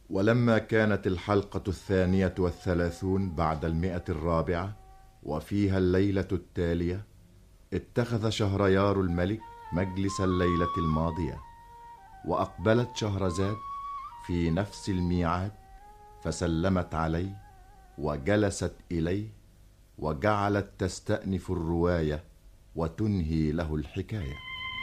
ولما كانت الحلقة الثانية والثلاثون بعد المئة الرابعة وفيها الليلة التالية اتخذ شهريار الملك مجلس الليلة الماضية وأقبلت شهرزاد في نفس الميعاد فسلمت عليه وجلست إليه وجعلت تستأنف الرواية وتنهي له الحكايه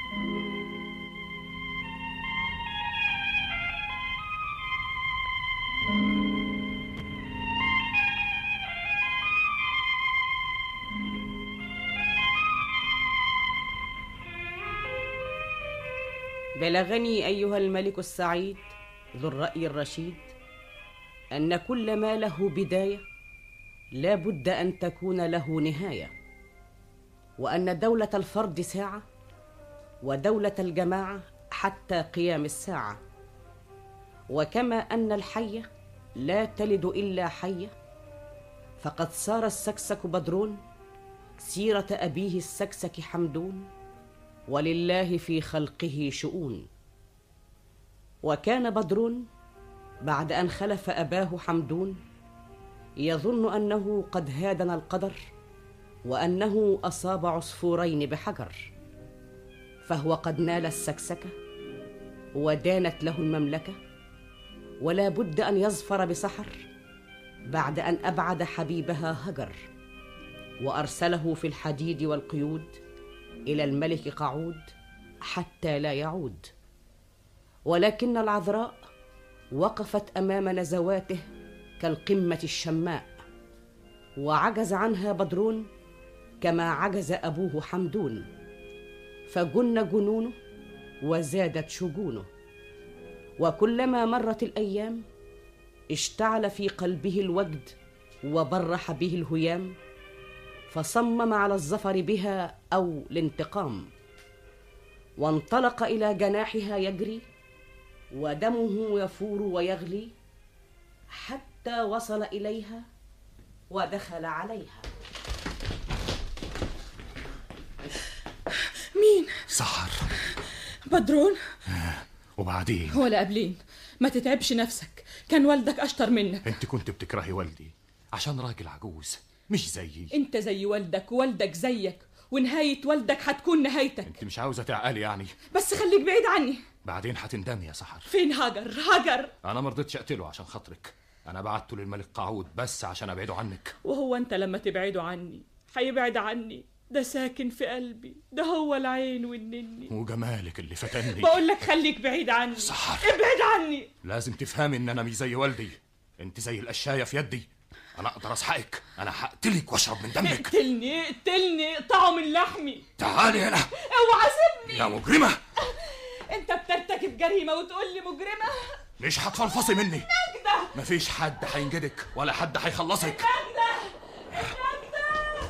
بلغني ايها الملك السعيد ذو الراي الرشيد ان كل ما له بدايه لا بد ان تكون له نهايه وان دوله الفرد ساعه ودوله الجماعه حتى قيام الساعه وكما ان الحيه لا تلد الا حيه فقد سار السكسك بدرون سيره ابيه السكسك حمدون ولله في خلقه شؤون وكان بدرون بعد ان خلف اباه حمدون يظن انه قد هادن القدر وانه اصاب عصفورين بحجر فهو قد نال السكسكه ودانت له المملكه ولا بد ان يظفر بسحر بعد ان ابعد حبيبها هجر وارسله في الحديد والقيود الى الملك قعود حتى لا يعود ولكن العذراء وقفت امام نزواته كالقمه الشماء وعجز عنها بدرون كما عجز ابوه حمدون فجن جنونه وزادت شجونه وكلما مرت الايام اشتعل في قلبه الوجد وبرح به الهيام فصمم على الظفر بها او الانتقام وانطلق الى جناحها يجري ودمه يفور ويغلي حتى وصل اليها ودخل عليها مين سحر بدرون وبعدين ولا قبلين ما تتعبش نفسك كان والدك اشطر منك انت كنت بتكرهي والدي عشان راجل عجوز مش زيي انت زي والدك ووالدك زيك ونهاية والدك هتكون نهايتك انت مش عاوزه تعقلي يعني بس خليك بعيد عني بعدين هتندمي يا سحر فين هاجر هاجر انا ما رضيتش اقتله عشان خاطرك انا بعته للملك قعود بس عشان ابعده عنك وهو انت لما تبعده عني هيبعد عني ده ساكن في قلبي ده هو العين والنني وجمالك اللي فتني بقول لك خليك بعيد عني سحر ابعد عني لازم تفهمي ان انا مش زي والدي انت زي القشايه في يدي انا اقدر اسحقك انا هقتلك واشرب من دمك اقتلني اقتلني اقطعه من لحمي تعالي هنا اوعى سيبني يا مجرمه انت بترتكب جريمه وتقول لي مجرمه مش هتفلفصي مني نجدة مفيش حد هينجدك ولا حد هيخلصك نجدة النجدة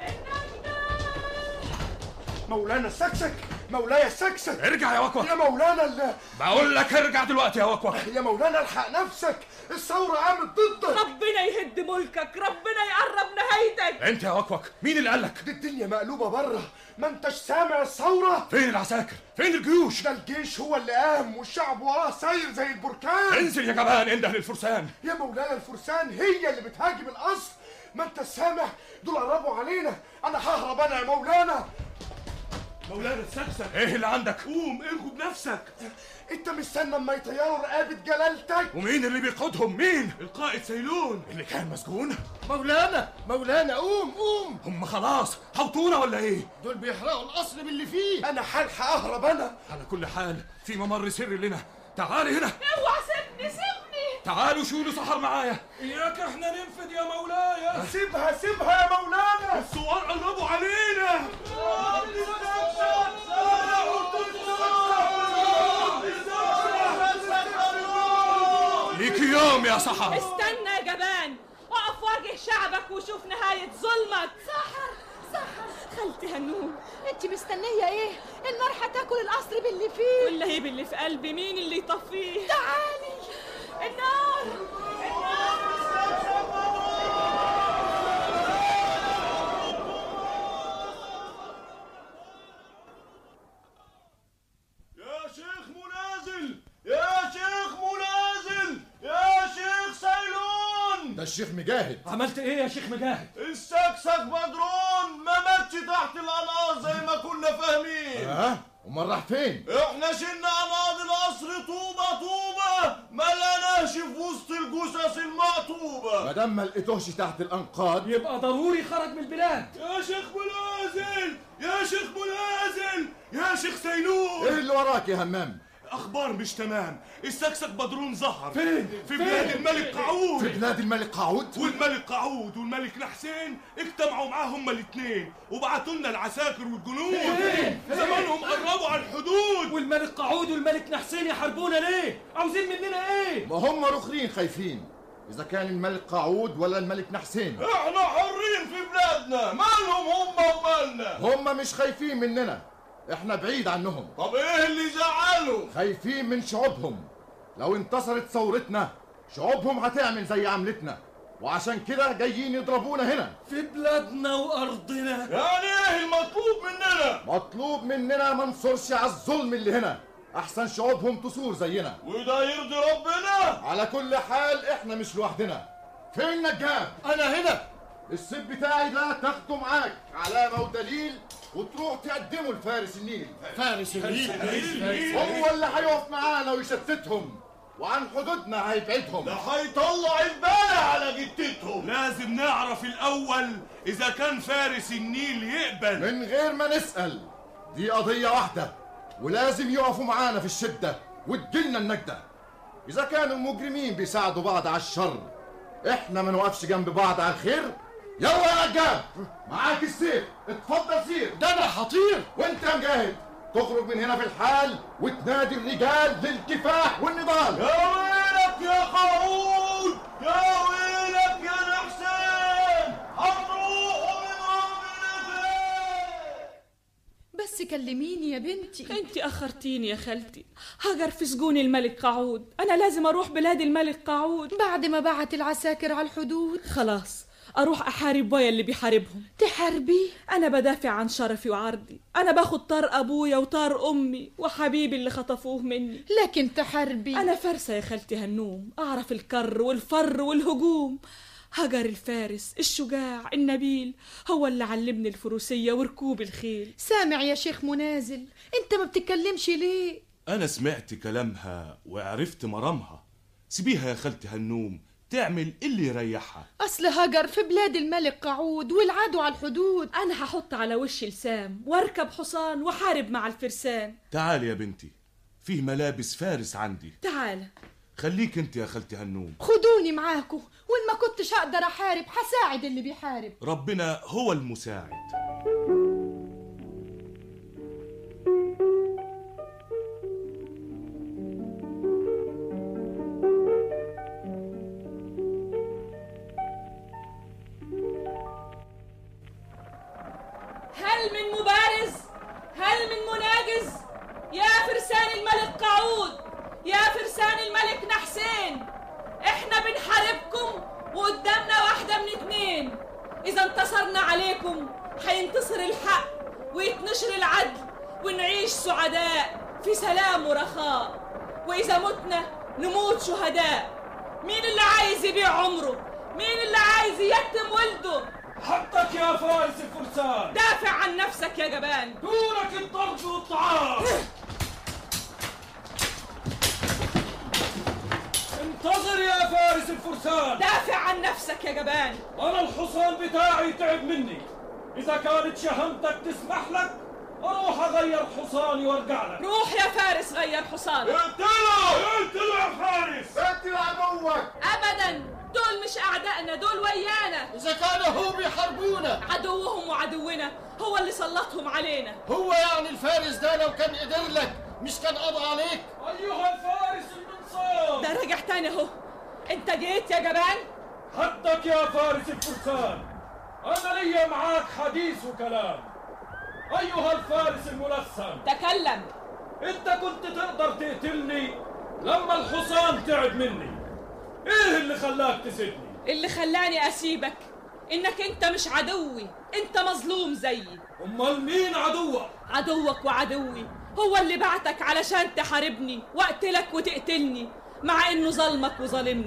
مولانا السكسك مولاي السكسك ارجع يا وكوك يا مولانا ال... بقول لك ارجع دلوقتي يا وكوك يا مولانا الحق نفسك الثورة قامت ضدك ربنا يهد ملكك ربنا يقرب نهايتك انت يا وكوك مين اللي قالك دي الدنيا مقلوبة بره ما انتش سامع الثورة فين العساكر فين الجيوش ده الجيش هو اللي قام والشعب وراه ساير زي البركان انزل يا جبان انده للفرسان يا مولانا الفرسان هي اللي بتهاجم القصر ما انت سامع دول قربوا علينا انا ههرب انا يا مولانا مولانا السكسك ايه اللي عندك قوم انجو بنفسك انت مستنى اما يطيروا رقابة جلالتك ومين اللي بيقودهم مين القائد سيلون اللي كان مسجون مولانا مولانا قوم قوم هم خلاص حوطونا ولا ايه دول بيحرقوا القصر باللي فيه انا هلحق اهرب انا على كل حال في ممر سر لنا تعالي هنا اوعى سيبني سيبني تعالوا شولوا سحر معايا اياك احنا ننفد يا مولاي سيبها سيبها يا مولانا الثوار قربوا علينا ليك يوم يا سحر استنى يا جبان اقف واجه شعبك وشوف نهاية ظلمك سحر سحر خالتي هنوم انت مستنية ايه النار هتاكل القصر باللي فيه واللهيب اللي في قلبي مين اللي يطفيه تعالي النار يا شيخ منازل يا شيخ منازل يا بدرون ده الشيخ مجاهد عملت ايه يا شيخ مجاهد السكسك بدرون ما ماتش تحت الانقاض زي ما كنا فاهمين ها امال راح فين احنا شلنا انقاض القصر طوبة طوبة ما لقناش في وسط الجثث المقطوبة ما دام ما لقيتوهش تحت الانقاض يبقى ضروري خرج من البلاد يا شيخ منازل يا شيخ منازل يا شيخ سيلون ايه اللي وراك يا همام اخبار مش تمام السكسك بدرون ظهر فين؟ في بلاد الملك في قعود بلاد الملك قعود والملك قعود والملك نحسين اجتمعوا معاه هما الاثنين وبعتوا لنا العساكر والجنود فين؟ زمانهم قربوا على الحدود والملك قعود والملك نحسين يحاربونا ليه عاوزين مننا ايه ما هم رخرين خايفين اذا كان الملك قعود ولا الملك نحسين احنا حرين في بلادنا مالهم هما ومالنا هم مش خايفين مننا احنا بعيد عنهم طب ايه اللي زعله خايفين من شعوبهم لو انتصرت ثورتنا شعوبهم هتعمل زي عملتنا وعشان كده جايين يضربونا هنا في بلادنا وارضنا يعني ايه المطلوب مننا مطلوب مننا ما نصرش على الظلم اللي هنا احسن شعوبهم تصور زينا وده يرضي ربنا على كل حال احنا مش لوحدنا فين نجاب انا هنا السيف بتاعي ده تاخده معاك علامة ودليل وتروح تقدمه لفارس النيل فارس النيل هو اللي هيقف معانا ويشتتهم وعن حدودنا هيبعدهم ده هيطلع البالة على جتتهم لازم نعرف الأول إذا كان فارس النيل يقبل من غير ما نسأل دي قضية واحدة ولازم يقفوا معانا في الشدة وتجيلنا النجدة إذا كانوا المجرمين بيساعدوا بعض على الشر إحنا ما نوقفش جنب بعض على الخير يلا يا نجاب معاك السيف اتفضل سير ده أنا خطير وانت يا مجاهد تخرج من هنا في الحال وتنادي الرجال للكفاح والنضال يا ويلك يا قعود يا ويلك يا نحسين هنروحوا من عمرنا بس كلميني يا بنتي انت اخرتيني يا خالتي هجر في سجون الملك قعود انا لازم اروح بلاد الملك قعود بعد ما بعت العساكر على الحدود خلاص اروح احارب بويا اللي بيحاربهم تحاربيه انا بدافع عن شرفي وعرضي انا باخد طار ابويا وطار امي وحبيبي اللي خطفوه مني لكن تحاربي انا فارسه يا خالتي هنوم اعرف الكر والفر والهجوم هجر الفارس الشجاع النبيل هو اللي علمني الفروسيه وركوب الخيل سامع يا شيخ منازل انت ما بتتكلمش ليه أنا سمعت كلامها وعرفت مرامها سيبيها يا خالتي هنوم تعمل اللي يريحها اصل هجر في بلاد الملك قعود والعدو على الحدود انا هحط على وشي لسام واركب حصان واحارب مع الفرسان تعالي يا بنتي فيه ملابس فارس عندي تعال خليك انت يا خالتي هنوم خدوني معاكم وان ما كنتش اقدر احارب هساعد اللي بيحارب ربنا هو المساعد هل من مبارز هل من مناجز يا فرسان الملك قعود يا فرسان الملك نحسين احنا بنحاربكم وقدامنا واحدة من اتنين اذا انتصرنا عليكم هينتصر الحق ويتنشر العدل ونعيش سعداء في سلام ورخاء واذا متنا نموت شهداء مين اللي عايز يبيع عمره مين اللي عايز يتم ولده حقك يا فارس الفرسان دافع عن نفسك يا جبان دونك الضرب والطعام انتظر يا فارس الفرسان دافع عن نفسك يا جبان انا الحصان بتاعي تعب مني اذا كانت شهامتك تسمح لك اروح اغير حصاني وارجع لك روح يا فارس غير حصانك اقتلوا اقتلوا يا فارس اقتل عدوك ابدا دول مش اعدائنا دول ويانا إذا كان هو بيحاربونا عدوهم وعدونا هو اللي سلطهم علينا هو يعني الفارس ده لو كان قدر لك مش كان قضى عليك ايها الفارس المنصور ده رجع تاني اهو انت جيت يا جبان حدك يا فارس الفرسان انا لي معاك حديث وكلام ايها الفارس الملثم تكلم انت كنت تقدر تقتلني لما الحصان تعب مني ايه اللي خلاك تسيبني اللي خلاني اسيبك انك انت مش عدوي انت مظلوم زيي امال مين عدوك عدوك وعدوي هو اللي بعتك علشان تحاربني واقتلك وتقتلني مع انه ظلمك وظالمني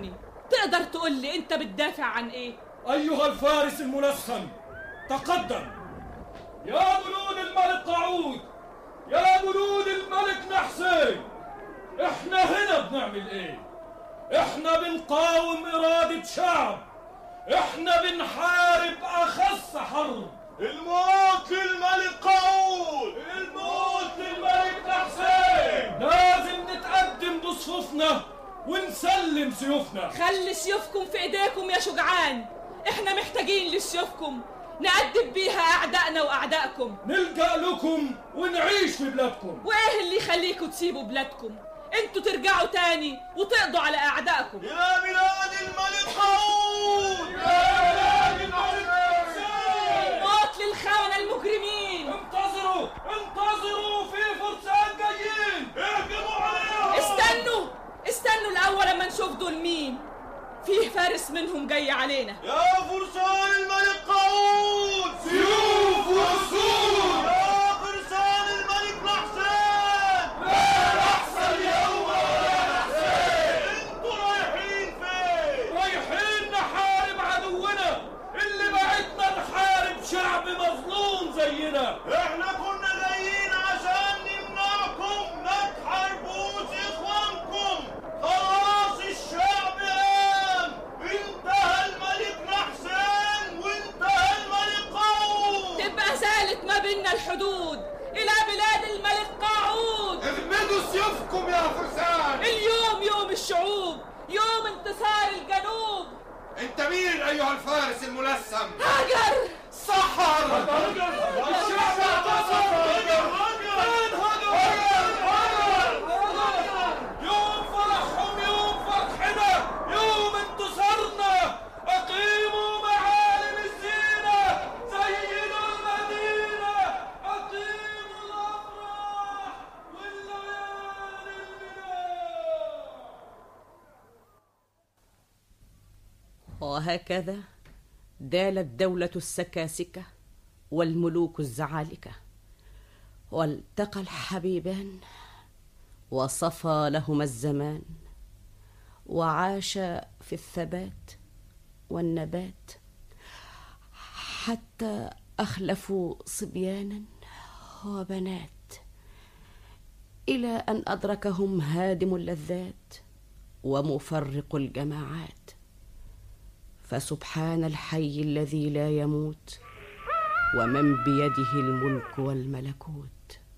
تقدر تقول لي انت بتدافع عن ايه أيها الفارس الملثم تقدم يا جنود الملك قعود يا جنود الملك نحسين احنا هنا بنعمل ايه احنا بنقاوم إرادة شعب احنا بنحارب أخس حرب الموت للملك قعود الموت للملك نحسين لازم نتقدم بصفوفنا ونسلم سيوفنا خلي سيوفكم في ايديكم يا شجعان احنا محتاجين لسيوفكم نأدب بيها اعدائنا واعدائكم نلجأ لكم ونعيش في بلادكم وايه اللي يخليكم تسيبوا بلادكم انتوا ترجعوا تاني وتقضوا على اعدائكم يا بلاد الملك قعود يا بلاد الملك نحسين موت للخونة المجرمين انتظروا انتظروا في فرسان جايين اهجموا عليهم استنوا استنوا الاول اما نشوف دول مين فيه فارس منهم جاي علينا يا فرسان الملك قعود سيوف وسود يا فرسان الملك نحسين لا نحسن اليوم ولا نحسين انتوا رايحين فين رايحين نحارب عدونا اللي بعتنا نحارب شعب مظلوم زينا احنا كنا جايين عشان نمنعكم ما تحاربوش اخوانكم خلاص الشعب قام انتهى الملك نحسين وانتهى الملك قاوون تبقى زالت ما بيننا الحدود الى بلاد الملك قاعود اغمدوا سيوفكم يا فرسان اليوم يوم الشعوب يوم انتصار الجنوب انت مين ايها الفارس الملثم هاجر سحر الشعب انتصر يوم فرحهم يوم فرحنا يوم انتصارنا اقيموا معالم الزينة زينوا المدينة اقيموا الافراح والليالي المنى وهكذا دالت دولة السكاسكة والملوك الزعالكة والتقى الحبيبان وصفى لهما الزمان وعاش في الثبات والنبات حتى أخلفوا صبيانا وبنات إلى أن أدركهم هادم اللذات ومفرق الجماعات فسبحان الحي الذي لا يموت ومن بيده الملك والملكوت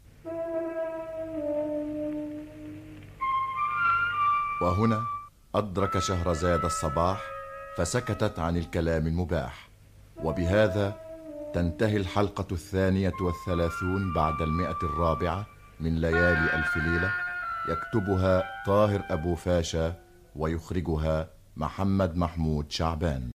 وهنا أدرك شهرزاد الصباح فسكتت عن الكلام المباح وبهذا تنتهي الحلقة الثانية والثلاثون بعد المئة الرابعة من ليالي ألف ليلة يكتبها طاهر أبو فاشا ويخرجها محمد محمود شعبان